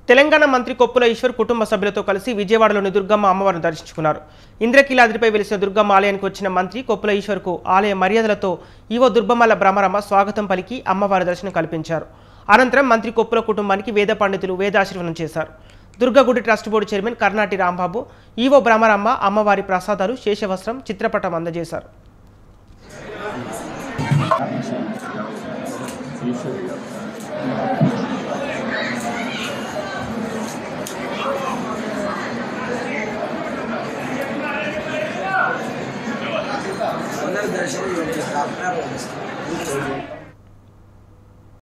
తెలంగాణ మంత్రి కొప్పుల ఈశ్వర్ కుటుంబ సభ్యులతో కలిసి విజయవాడలోని దుర్గమ్మ అమ్మవారిని దర్శించుకున్నారు ఇంద్రకీలాద్రిపై వెలిసిన దుర్గమ్మ ఆలయానికి వచ్చిన మంత్రి కొప్పుల ఈశ్వర్కు ఆలయ మర్యాదలతో ఈవో దుర్బమ్మల భ్రమరమ్మ స్వాగతం పలికి అమ్మవారి దర్శనం కల్పించారు అనంతరం మంత్రి కొప్పుల కుటుంబానికి వేద పండితులు వేదాశీర్వనం చేశారు దుర్గగుడి trust board chairman Karnati Rambabu EO Bhramaramma అమ్మవారి ప్రసాదాలు శేషవస్త్రం చిత్రపటం అందజేశారు ఈశ్వరి గారు